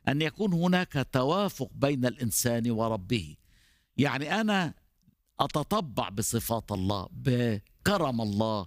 ان يكون هناك توافق بين الانسان وربه يعني انا اتطبع بصفات الله بكرم الله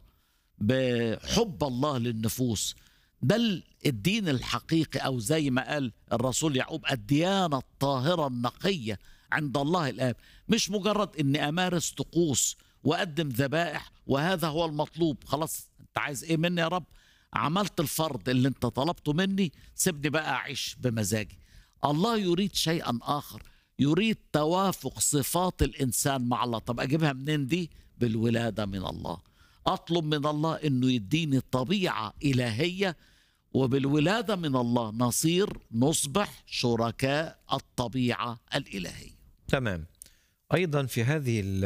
بحب الله للنفوس ده الدين الحقيقي او زي ما قال الرسول يعقوب الديانه الطاهره النقيه عند الله الاب مش مجرد اني امارس طقوس واقدم ذبائح وهذا هو المطلوب خلاص انت عايز ايه مني يا رب عملت الفرض اللي انت طلبته مني سيبني بقى اعيش بمزاجي الله يريد شيئا اخر يريد توافق صفات الانسان مع الله طب اجيبها منين دي بالولاده من الله اطلب من الله انه يديني طبيعه الهيه وبالولاده من الله نصير نصبح شركاء الطبيعه الالهيه تمام ايضا في هذه ال-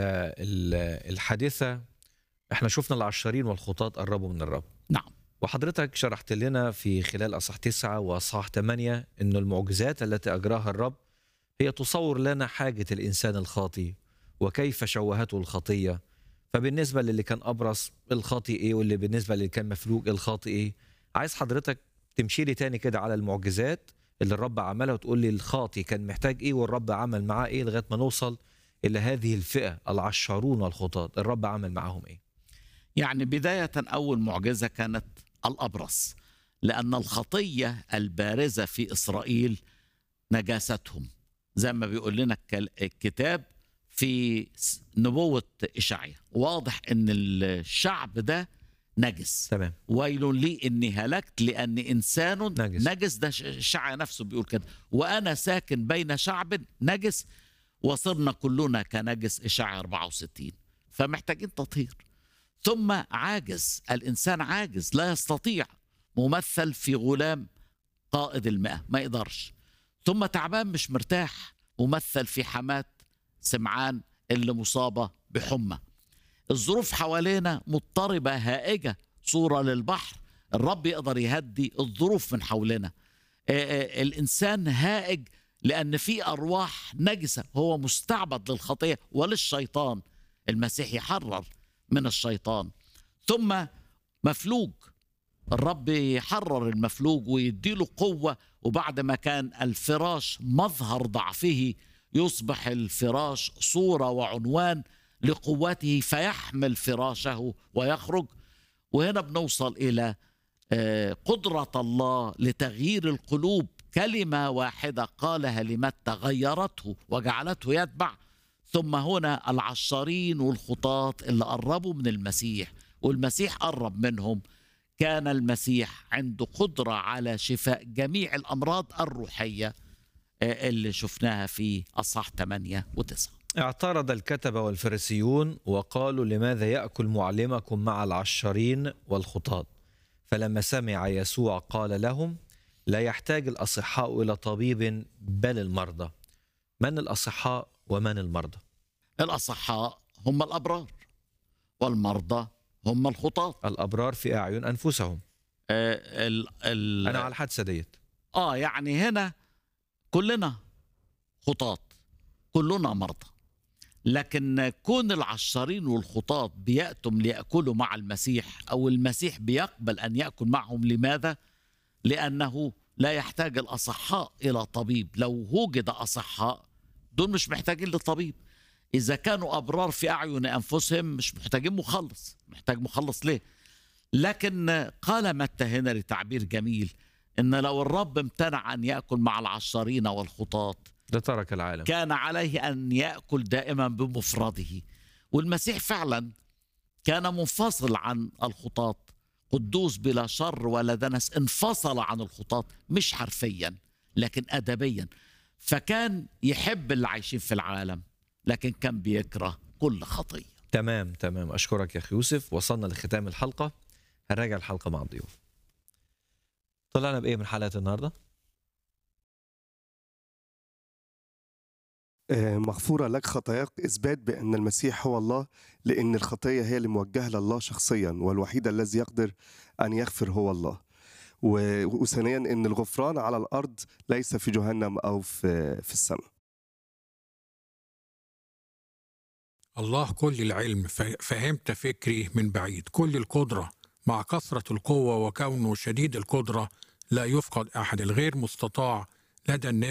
ال- الحادثه احنا شفنا العشارين والخطاة قربوا من الرب نعم وحضرتك شرحت لنا في خلال اصح تسعة واصحاح ثمانية انه المعجزات التي اجراها الرب هي تصور لنا حاجة الانسان الخاطي وكيف شوهته الخطية فبالنسبة للي كان ابرص الخاطي ايه واللي بالنسبة للي كان مفلوج الخاطي ايه عايز حضرتك تمشي لي تاني كده على المعجزات اللي الرب عملها وتقول لي الخاطي كان محتاج ايه والرب عمل معاه ايه لغايه ما نوصل الى هذه الفئه العشارون والخطاة الرب عمل معاهم ايه يعني بدايه اول معجزه كانت الابرص لان الخطيه البارزه في اسرائيل نجاستهم زي ما بيقول لنا الكل- الكتاب في س- نبوه اشعيا واضح ان الشعب ده نجس تمام ويل لي اني هلكت لاني انسان نجس. نجس ده ش- الشعر نفسه بيقول كده وانا ساكن بين شعب نجس وصرنا كلنا كنجس اشعيا 64 فمحتاجين تطهير ثم عاجز الانسان عاجز لا يستطيع ممثل في غلام قائد المئة ما يقدرش ثم تعبان مش مرتاح ممثل في حماة سمعان اللي مصابة بحمى الظروف حوالينا مضطربة هائجة صورة للبحر الرب يقدر يهدي الظروف من حولنا آه، آه، الإنسان هائج لأن في أرواح نجسة هو مستعبد للخطية وللشيطان المسيح يحرر من الشيطان ثم مفلوج الرب يحرر المفلوج ويديله قوة وبعد ما كان الفراش مظهر ضعفه يصبح الفراش صورة وعنوان لقوته فيحمل فراشه ويخرج وهنا بنوصل إلى آه، قدرة الله لتغيير القلوب كلمة واحدة قالها لمتى غيرته وجعلته يتبع ثم هنا العشارين والخطاة اللي قربوا من المسيح والمسيح قرب منهم كان المسيح عنده قدرة على شفاء جميع الأمراض الروحية آه، اللي شفناها في أصحاح 8 و9 اعترض الكتبة والفريسيون وقالوا لماذا يأكل معلمكم مع العشارين والخطاة فلما سمع يسوع قال لهم لا يحتاج الأصحاء إلى طبيب بل المرضى من الأصحاء ومن المرضى الأصحاء هم الأبرار والمرضى هم الخطاة الأبرار في أعين أنفسهم آه، ال ال أنا على الحادثة ديت آه يعني هنا كلنا خطاة كلنا مرضى لكن كون العشارين والخطاة بيأتم ليأكلوا مع المسيح أو المسيح بيقبل أن يأكل معهم لماذا؟ لأنه لا يحتاج الأصحاء إلى طبيب لو وجد أصحاء دول مش محتاجين لطبيب إذا كانوا أبرار في أعين أنفسهم مش محتاجين مخلص محتاج مخلص ليه؟ لكن قال متى هنا لتعبير جميل إن لو الرب امتنع أن يأكل مع العشارين والخطاة لترك العالم كان عليه أن يأكل دائما بمفرده والمسيح فعلا كان منفصل عن الخطاة قدوس بلا شر ولا دنس انفصل عن الخطاة مش حرفيا لكن أدبيا فكان يحب اللي عايشين في العالم لكن كان بيكره كل خطية تمام تمام أشكرك يا أخي يوسف وصلنا لختام الحلقة هنراجع الحلقة مع الضيوف طلعنا بإيه من حلقة النهاردة؟ آه، مغفورة لك خطاياك إثبات بأن المسيح هو الله لأن الخطية هي اللي موجهة لله شخصيا والوحيد الذي يقدر أن يغفر هو الله و- وثانيا أن الغفران على الأرض ليس في جهنم أو في, في السماء الله كل العلم ف- فهمت فكري من بعيد كل القدرة مع كثرة القوة وكونه شديد القدرة لا يفقد أحد الغير مستطاع لدى الناس